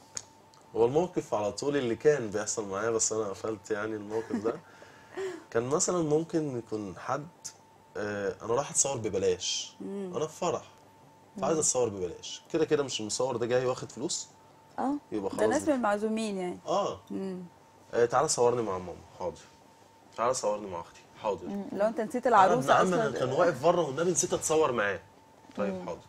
هو الموقف على طول اللي كان بيحصل معايا بس انا قفلت يعني الموقف ده كان مثلا ممكن يكون حد آه، انا رايح اتصور ببلاش انا في فرح فعايز اتصور ببلاش كده كده مش المصور ده جاي واخد فلوس اه يبقى ده خلاص ناس من المعزومين يعني اه آه، تعالى صورني مع ماما حاضر تعالى صورني مع اختي حاضر لو انت نسيت انا ابن العروسه عمي اصلا كان واقف بره والنبي نسيت اتصور معاه طيب حاضر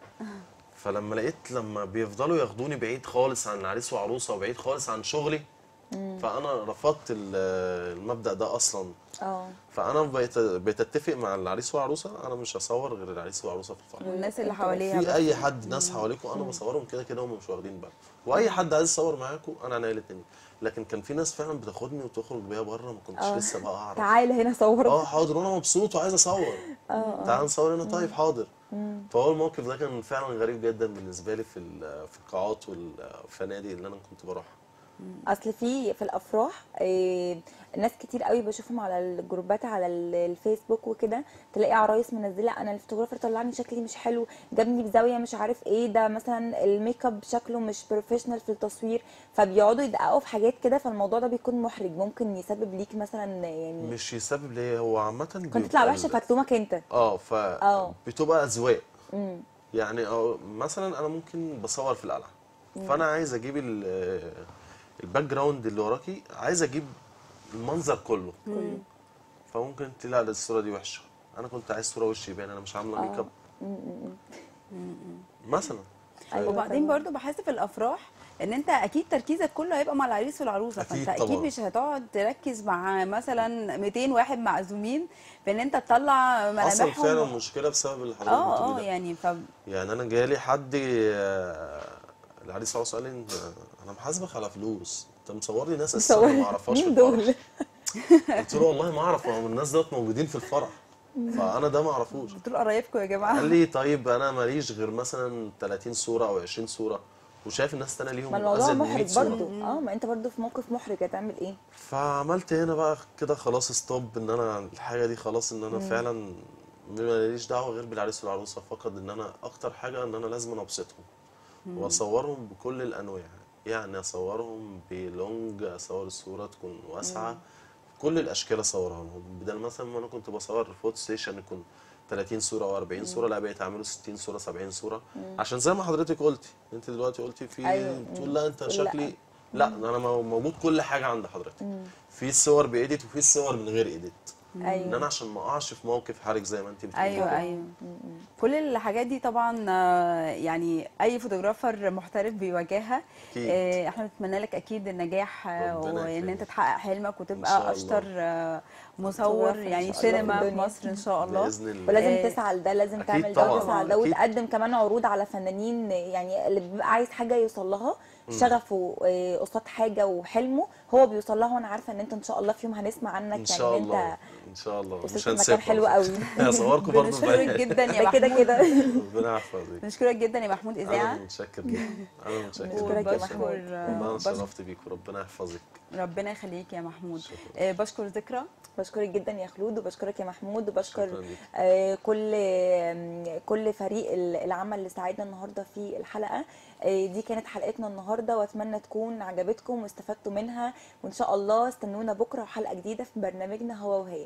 فلما لقيت لما بيفضلوا ياخدوني بعيد خالص عن عريس وعروسه وبعيد خالص عن شغلي فانا رفضت ال- المبدا ده اصلا اه فانا بقيت بقيت اتفق مع العريس والعروسه انا مش هصور غير العريس والعروسه في الفرح والناس اللي حواليها في بقى. اي حد ناس حواليكم انا بصورهم كده كده هم مش واخدين بالهم واي حد عايز يصور معاكم انا عينيا الاتنين لكن كان في ناس فعلا بتاخدني وتخرج بيا بره ما كنتش آه. لسه بقى اعرف تعالى هنا صور اه حاضر وانا مبسوط وعايز اصور تعال نصور هنا طيب حاضر فهو الموقف ده كان فعلا غريب جدا بالنسبه لي في ال- في القاعات والفنادق اللي انا كنت بروحها اصل في في الافراح آه، ناس كتير قوي بشوفهم على الجروبات على ال- الفيسبوك وكده تلاقي عرايس منزله انا الفوتوغرافر طلعني شكلي مش حلو جابني بزاويه مش عارف ايه ده مثلا الميك اب شكله مش بروفيشنال في التصوير فبيقعدوا يدققوا في حاجات كده فالموضوع ده بيكون محرج ممكن يسبب ليك مثلا يعني مش يسبب ليه هو عامه كنت تطلع وحشه فتلومك انت اه ف اه. بتبقى اذواق يعني أو مثلا انا ممكن بصور في القلعه فانا عايز اجيب ال- الباك جراوند اللي وراكي عايز اجيب المنظر كله فممكن تلاقي الصوره دي وحشه انا كنت عايز صوره وشي يبان انا مش عامله ميك اب مثلا أيوة وبعدين طبعاً. برضو بحس في الافراح ان انت اكيد تركيزك كله هيبقى مع العريس والعروسه أكيد فانت اكيد طبعاً. مش هتقعد تركز مع مثلا 200 واحد معزومين في ان انت تطلع حصل ملامحهم فعلا مشكله بسبب اللي حضرتك اه بتقوليه اه ده. يعني ف يعني انا جالي حد آه، العريس عاوز قال لي إن- انا محاسبك على فلوس انت مصور لي ناس اساسا أنا ما اعرفهاش في مين الفرح دول؟ قلت له والله ما اعرف هم الناس دول موجودين في الفرح فانا ده ما اعرفوش دول قرايبكم يا جماعه قال لي طيب انا ماليش غير مثلا 30 صوره او 20 صوره وشايف الناس تانية ليهم ما الموضوع ازيد من 100 محرج صوره برضو اه ما انت برضو في موقف محرج هتعمل ايه فعملت هنا بقى كده خلاص ستوب ان انا الحاجه دي خلاص ان انا فعلا ماليش دعوه غير بالعريس والعروسه فقط ان انا اكتر حاجه ان انا لازم ابسطهم واصورهم بكل الانواع يعني اصورهم بلونج اصور الصوره تكون واسعه كل الاشكال اصورها لهم بدل مثلا ما انا كنت بصور فوتو ستيشن يكون 30 صوره او 40 صوره لا بقيت اعمله 60 صوره 70 صوره عشان زي ما حضرتك قلتي انت دلوقتي قلتي في أيوة. تقول لا انت لا. شكلي لا انا مو- موجود كل حاجه عند حضرتك في صور بايديت وفي صور من غير ايديت ان ايوه انا عشان ما اقعش في موقف حرج زي ما انت بتقولي ايوه كده. ايوه كل الحاجات دي طبعا آه، يعني اي فوتوغرافر محترف بيواجهها أكيد. آه، احنا بنتمنى لك اكيد النجاح آه، ربنا وان يخليك. انت تحقق حلمك إن شاء وتبقى الله. اشطر آه، مصور فوتوغرافر إن يعني شاء الله سينما في في الدنيا. مصر ان شاء الله باذن الله ولازم آه، تسعى لده لازم أكيد تعمل ده طبعاً. وتسعى لده أكيد. وتقدم كمان عروض على فنانين يعني اللي بيبقى عايز حاجه يوصل لها شغفه آه، قصاد حاجه وحلمه هو بيوصل لها وانا عارفه ان انت ان شاء الله في يوم هنسمع عنك ان يعني شاء ان الله انت ان شاء الله وصلت مش لمكان هنسيبكم حلو قوي. هصوركم برضه بنشكرك بقى. جدا يا ده كده محمود كده ربنا يحفظك بنشكرك جدا يا محمود انا اذاعه متشكر جدا انا متشكر بشكرك يا جدا. محمود. والله انا بشكر اتشرفت بيك وربنا يحفظك ربنا يخليك يا محمود شكراً. آه، بشكر ذكرى بشكرك جدا يا خلود وبشكرك يا محمود وبشكر شكراً ليك. آه، كل آم، كل فريق ال- العمل اللي ساعدنا النهارده في الحلقه آه، دي كانت حلقتنا النهارده واتمنى تكون عجبتكم واستفدتوا منها وان شاء الله استنونا بكره وحلقه جديده في برنامجنا هو وهي